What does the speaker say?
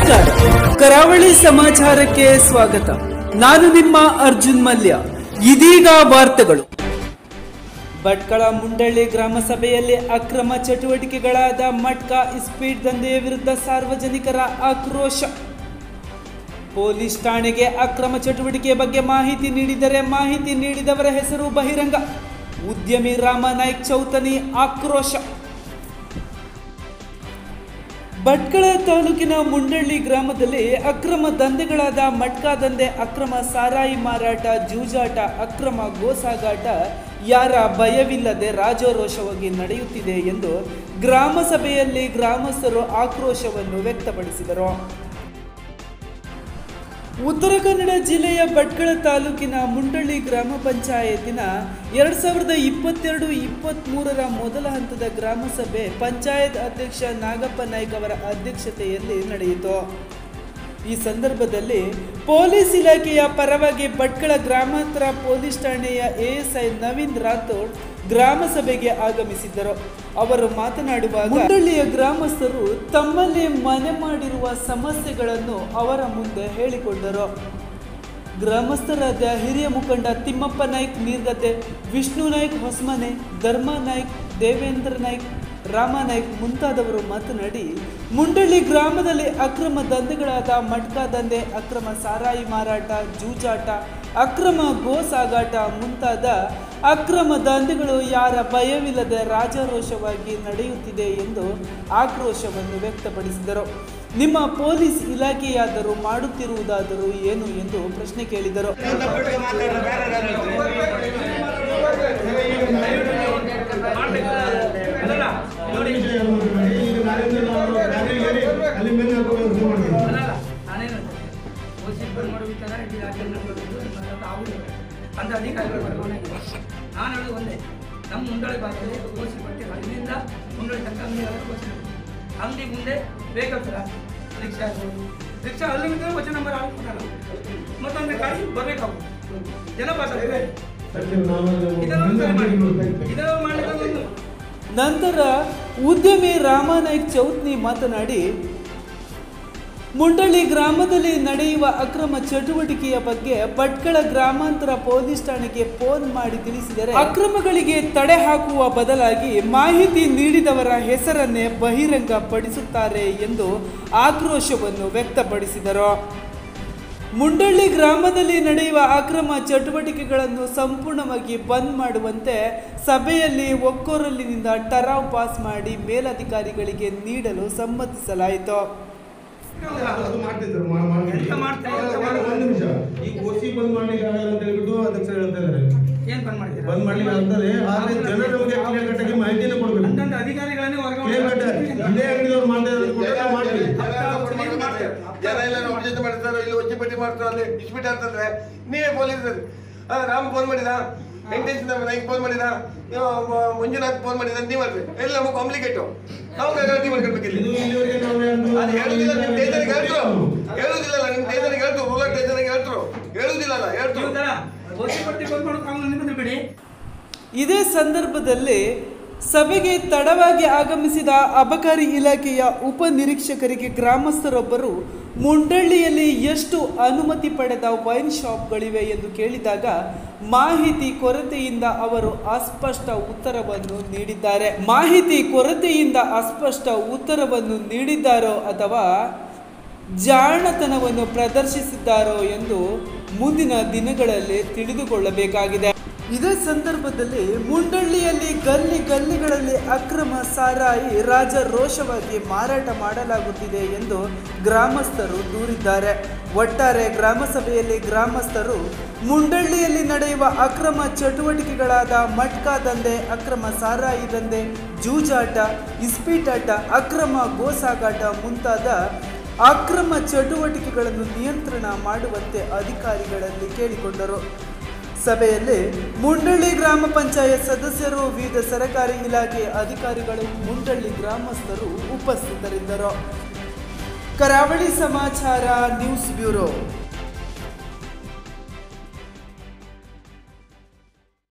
ನಮಸ್ಕಾರ ಕರಾವಳಿ ಸಮಾಚಾರಕ್ಕೆ ಸ್ವಾಗತ ನಾನು ನಿಮ್ಮ ಅರ್ಜುನ್ ಮಲ್ಯ ಇದೀಗ ವಾರ್ತೆಗಳು ಭಟ್ಕಳ ಮುಂಡಳ್ಳಿ ಗ್ರಾಮ ಸಭೆಯಲ್ಲಿ ಅಕ್ರಮ ಚಟುವಟಿಕೆಗಳಾದ ಮಟ್ಕ ಸ್ಪೀಡ್ ದಂಧೆಯ ವಿರುದ್ಧ ಸಾರ್ವಜನಿಕರ ಆಕ್ರೋಶ ಪೊಲೀಸ್ ಠಾಣೆಗೆ ಅಕ್ರಮ ಚಟುವಟಿಕೆಯ ಬಗ್ಗೆ ಮಾಹಿತಿ ನೀಡಿದರೆ ಮಾಹಿತಿ ನೀಡಿದವರ ಹೆಸರು ಬಹಿರಂಗ ಉದ್ಯಮಿ ರಾಮನಾಯ್ಕ್ ಚೌತನಿ ಆಕ್ರೋಶ ಭಟ್ಕಳ ತಾಲೂಕಿನ ಮುಂಡಳ್ಳಿ ಗ್ರಾಮದಲ್ಲಿ ಅಕ್ರಮ ದಂಧೆಗಳಾದ ಮಟ್ಕಾ ದಂಧೆ ಅಕ್ರಮ ಸಾರಾಯಿ ಮಾರಾಟ ಜೂಜಾಟ ಅಕ್ರಮ ಗೋಸಾಗಾಟ ಯಾರ ಭಯವಿಲ್ಲದೆ ರಾಜಾರೋಷವಾಗಿ ನಡೆಯುತ್ತಿದೆ ಎಂದು ಗ್ರಾಮ ಸಭೆಯಲ್ಲಿ ಗ್ರಾಮಸ್ಥರು ಆಕ್ರೋಶವನ್ನು ವ್ಯಕ್ತಪಡಿಸಿದರು ಉತ್ತರ ಕನ್ನಡ ಜಿಲ್ಲೆಯ ಭಟ್ಕಳ ತಾಲೂಕಿನ ಮುಂಡಳ್ಳಿ ಗ್ರಾಮ ಪಂಚಾಯತಿನ ಎರಡ್ ಸಾವಿರದ ಇಪ್ಪತ್ತೆರಡು ಇಪ್ಪತ್ತ್ಮೂರರ ಮೊದಲ ಹಂತದ ಗ್ರಾಮ ಸಭೆ ಪಂಚಾಯತ್ ಅಧ್ಯಕ್ಷ ನಾಗಪ್ಪ ನಾಯ್ಕ್ ಅವರ ಅಧ್ಯಕ್ಷತೆಯಲ್ಲಿ ನಡೆಯಿತು ಈ ಸಂದರ್ಭದಲ್ಲಿ ಪೊಲೀಸ್ ಇಲಾಖೆಯ ಪರವಾಗಿ ಭಟ್ಕಳ ಗ್ರಾಮಾಂತರ ಪೊಲೀಸ್ ಠಾಣೆಯ ಎಎಸ್ಐ ನವೀನ್ ರಾಥೋಡ್ ಗ್ರಾಮ ಸಭೆಗೆ ಆಗಮಿಸಿದ್ದರು ಅವರು ಮಾತನಾಡುವಾಗ ಮುಂಡಳ್ಳಿಯ ಗ್ರಾಮಸ್ಥರು ತಮ್ಮಲ್ಲಿ ಮನೆ ಮಾಡಿರುವ ಸಮಸ್ಯೆಗಳನ್ನು ಅವರ ಮುಂದೆ ಹೇಳಿಕೊಂಡರು ಗ್ರಾಮಸ್ಥರಾದ ಹಿರಿಯ ಮುಖಂಡ ತಿಮ್ಮಪ್ಪ ನಾಯ್ಕ್ ನೀರ್ಗದ್ದೆ ವಿಷ್ಣು ನಾಯ್ಕ್ ಹೊಸಮನೆ ಧರ್ಮ ನಾಯ್ಕ್ ದೇವೇಂದ್ರ ನಾಯ್ಕ್ ರಾಮ ನಾಯ್ಕ್ ಮುಂತಾದವರು ಮಾತನಾಡಿ ಮುಂಡಳ್ಳಿ ಗ್ರಾಮದಲ್ಲಿ ಅಕ್ರಮ ದಂಧೆಗಳಾದ ಮಟ್ಕಾ ದಂಧೆ ಅಕ್ರಮ ಸಾರಾಯಿ ಮಾರಾಟ ಜೂಜಾಟ ಅಕ್ರಮ ಗೋ ಸಾಗಾಟ ಮುಂತಾದ ಅಕ್ರಮ ದಂಧೆಗಳು ಯಾರ ಭಯವಿಲ್ಲದೆ ರಾಜಾರೋಷವಾಗಿ ನಡೆಯುತ್ತಿದೆ ಎಂದು ಆಕ್ರೋಶವನ್ನು ವ್ಯಕ್ತಪಡಿಸಿದರು ನಿಮ್ಮ ಪೊಲೀಸ್ ಇಲಾಖೆಯಾದರೂ ಮಾಡುತ್ತಿರುವುದಾದರೂ ಏನು ಎಂದು ಪ್ರಶ್ನೆ ಕೇಳಿದರು ಅಲ್ಲಿ ಮೇಲೆ ಹಾಕೊಂಡು ಮಾಡ್ತೀನಿ ಅಲ್ಲಲ್ಲ ನಾನೇನು ಓಸಿ ಬಂದ್ ಮಾಡೋ ವಿಚಾರ ಇಡೀ ರಾಜ್ಯದಲ್ಲಿ ನಡೆದದ್ದು ನನ್ನ ಹತ್ರ ಆಗುದಿಲ್ಲ ಅಂತ ಅಧಿಕಾರಿಗಳು ಬರ್ಮಾನಾಗಿದೆ ನಾನು ಹೇಳೋದು ಒಂದೇ ನಮ್ಮ ಮುಂದಳಿ ಭಾಗದಲ್ಲಿ ಓಸಿ ಕೊಟ್ಟಿಲ್ಲ ಅಲ್ಲಿಂದ ಮುಂದಳಿ ತನಕ ಅಂಗಡಿ ಓಸಿ ಅಂಗಡಿ ಮುಂದೆ ಬೇಕಾಗ್ತದ ರಿಕ್ಷಾ ಆಗ್ಬೋದು ರಿಕ್ಷಾ ಅಲ್ಲಿಂದ ವಚನ ನಂಬರ್ ಹಾಕ್ಬಿಟ್ಟಾರ ಮತ್ತೊಂದು ಗಾಡಿ ಬರಬೇಕಾಗುತ್ತೆ ಜನ ಪಾಸ್ ಆಗ್ತದೆ ಇದನ್ನು ಇದನ್ನು ಮಾಡಿದ ನಂತರ ಉದ್ಯಮಿ ರಾಮನಾಯ್ಕ್ ಚೌತ್ನಿ ಮಾತನಾಡಿ ಮುಂಡಳ್ಳಿ ಗ್ರಾಮದಲ್ಲಿ ನಡೆಯುವ ಅಕ್ರಮ ಚಟುವಟಿಕೆಯ ಬಗ್ಗೆ ಭಟ್ಕಳ ಗ್ರಾಮಾಂತರ ಪೊಲೀಸ್ ಠಾಣೆಗೆ ಫೋನ್ ಮಾಡಿ ತಿಳಿಸಿದರೆ ಅಕ್ರಮಗಳಿಗೆ ತಡೆ ಹಾಕುವ ಬದಲಾಗಿ ಮಾಹಿತಿ ನೀಡಿದವರ ಹೆಸರನ್ನೇ ಬಹಿರಂಗ ಪಡಿಸುತ್ತಾರೆ ಎಂದು ಆಕ್ರೋಶವನ್ನು ವ್ಯಕ್ತಪಡಿಸಿದರು ಮುಂಡಳ್ಳಿ ಗ್ರಾಮದಲ್ಲಿ ನಡೆಯುವ ಅಕ್ರಮ ಚಟುವಟಿಕೆಗಳನ್ನು ಸಂಪೂರ್ಣವಾಗಿ ಬಂದ್ ಮಾಡುವಂತೆ ಸಭೆಯಲ್ಲಿ ಒಕ್ಕೊರಲಿನಿಂದ ಟರಾವ್ ಪಾಸ್ ಮಾಡಿ ಮೇಲಧಿಕಾರಿಗಳಿಗೆ ನೀಡಲು ಸಮ್ಮತಿಸಲಾಯಿತು ಅದು ಮಾಡ್ತಿದ್ರು ಮಾ- ಮಾಡ್ತಿದ್ರು. ಎಂತ ಮಾಡ್ತಾರೆ? ಎಂತ ಒಂದು ಒಂದು ನಿಮಿಷ ಈ ಓಸಿ ಬಂದ್ ಮಾಡ್ಲಿಕ್ಕೆ ಆಗಲ್ಲ ಅಂತ ಹೇಳ್ಬಿಟ್ಟು ಅಧ್ಯಕ್ಷರು ಹೇಳ್ತಾ ಇದ್ದಾರೆ ಏನ್ ಬಂದ್ ಮಾಡಿದ್ದೀರಾ ಬಂದ್ ಮಾಡ್ಲಿಕ್ಕೆ ಆಗ್ತದೆ ಆದ್ರೆ ಜನ ನಮಗೆ ಕ್ಲಿಯರ್ ಕಟ್ ಆಗಿ ಮಾಹಿತಿನ ಕೊಡ್ಬೇಕು ಅಂತಂದ ಅಧಿಕಾರಿಗಳನ್ನೇ ಕ್ಲಿಯರ್ ಕಟ್ ವರ್ಗಾವಣೆ ಇಲ್ಲೇ ಅಂಗಡಿದವ್ರು ಮಾಡ್ತಾ ಇರೋದು ಕೊಟ್ಟರೆ ನಾವು ಮಾಡ್ತೀವಿ ಜನ ಎಲ್ಲ ಅಡ್ಜಸ್ಟ್ ಮಾಡ್ತಾರೋ ಇಲ್ಲಿ ಒಚ್ಚಿ ಪಟ್ಟಿ ಮಾಡ್ತಾರೋ ಅಲ್ಲಿ ಇಸ್ಬಿಟ್ಟು ಅಂತಂದ್ರೆ ನೀವೇ ಪೊಲೀಸ್ ರಾಮ್ ಫೋನ್ ಮಾಡಿದ ವೆಂಕಟೇಶ್ ನೈಕ್ ಫೋನ್ ಮಾಡಿದ ಇವ ಮ- ಮಂಜುನಾಥ್ ಫೋನ್ ಮಾಡಿದ ನೀವು ಮಾಡ್ರಿ ಎಲ್ಲ ನಮಗೆ ಕಾಂಪ್ಲಿಕೇಟು ನಾವು ಗಲಾಟೆ ಮಾಡ್ಕೊಳ್ಬೇಕು ಇಲ್ಲಿ ಇದು ಇಲ್ಲಿವರೆಗೆ ನಾವು ಯಾರ್ದು- ಅದು ಹೇಳುದಿಲ್ಲ ನಿಮ್ ಟೇಜರ್ಗೆ ಹೇಳ್ತರು ಹೇಳುದಿಲ್ಲ ನಿಮ್ಮ ಟೇಜರ್ಗೆ ಹೇಳ್ತು ರೂರಲ್ ಟೇಜರ್ಗೆ ಹೇಳ್ತರು ಹೇಳುದಿಲ್ಲ ಹೇಳ್ತರು ಓಸಿ ಪಟ್ಟಿ ಬಂದ್ ಮಾಡೋ ಕಾನೂನು ನಿಮ್ಮದು ಬಿಡಿ ಇದೇ ಸಂದರ್ಭದಲ್ಲಿ ಸಭೆಗೆ ತಡವಾಗಿ ಆಗಮಿಸಿದ ಅಬಕಾರಿ ಇಲಾಖೆಯ ಉಪನಿರೀಕ್ಷಕರಿಗೆ ಗ್ರಾಮಸ್ಥರೊಬ್ಬರು ಮುಂಡಳ್ಳಿಯಲ್ಲಿ ಎಷ್ಟು ಅನುಮತಿ ಪಡೆದ ವೈನ್ ಶಾಪ್ಗಳಿವೆ ಎಂದು ಕೇಳಿದಾಗ ಮಾಹಿತಿ ಕೊರತೆಯಿಂದ ಅವರು ಅಸ್ಪಷ್ಟ ಉತ್ತರವನ್ನು ನೀಡಿದ್ದಾರೆ ಮಾಹಿತಿ ಕೊರತೆಯಿಂದ ಅಸ್ಪಷ್ಟ ಉತ್ತರವನ್ನು ನೀಡಿದ್ದಾರೋ ಅಥವಾ ಜಾಣತನವನ್ನು ಪ್ರದರ್ಶಿಸಿದ್ದಾರೋ ಎಂದು ಮುಂದಿನ ದಿನಗಳಲ್ಲಿ ತಿಳಿದುಕೊಳ್ಳಬೇಕಾಗಿದೆ ಇದೇ ಸಂದರ್ಭದಲ್ಲಿ ಮುಂಡಳ್ಳಿಯಲ್ಲಿ ಗಲ್ಲಿ ಗಲ್ಲಿಗಳಲ್ಲಿ ಅಕ್ರಮ ಸಾರಾಯಿ ರಾಜರೋಷವಾಗಿ ಮಾರಾಟ ಮಾಡಲಾಗುತ್ತಿದೆ ಎಂದು ಗ್ರಾಮಸ್ಥರು ದೂರಿದ್ದಾರೆ ಒಟ್ಟಾರೆ ಗ್ರಾಮ ಸಭೆಯಲ್ಲಿ ಗ್ರಾಮಸ್ಥರು ಮುಂಡಳ್ಳಿಯಲ್ಲಿ ನಡೆಯುವ ಅಕ್ರಮ ಚಟುವಟಿಕೆಗಳಾದ ಮಟ್ಕಾ ದಂಧೆ ಅಕ್ರಮ ಸಾರಾಯಿ ದಂಧೆ ಜೂಜಾಟ ಇಸ್ಪೀಟಾಟ ಅಕ್ರಮ ಗೋಸಾಗಾಟ ಮುಂತಾದ ಅಕ್ರಮ ಚಟುವಟಿಕೆಗಳನ್ನು ನಿಯಂತ್ರಣ ಮಾಡುವಂತೆ ಅಧಿಕಾರಿಗಳಲ್ಲಿ ಕೇಳಿಕೊಂಡರು ಸಭೆಯಲ್ಲಿ ಮುಂಡಳ್ಳಿ ಗ್ರಾಮ ಪಂಚಾಯತ್ ಸದಸ್ಯರು ವಿವಿಧ ಸರ್ಕಾರಿ ಇಲಾಖೆ ಅಧಿಕಾರಿಗಳು ಮುಂಡಳ್ಳಿ ಗ್ರಾಮಸ್ಥರು ಉಪಸ್ಥಿತರಿದ್ದರು ಕರಾವಳಿ ಸಮಾಚಾರ ನ್ಯೂಸ್ ಬ್ಯೂರೋ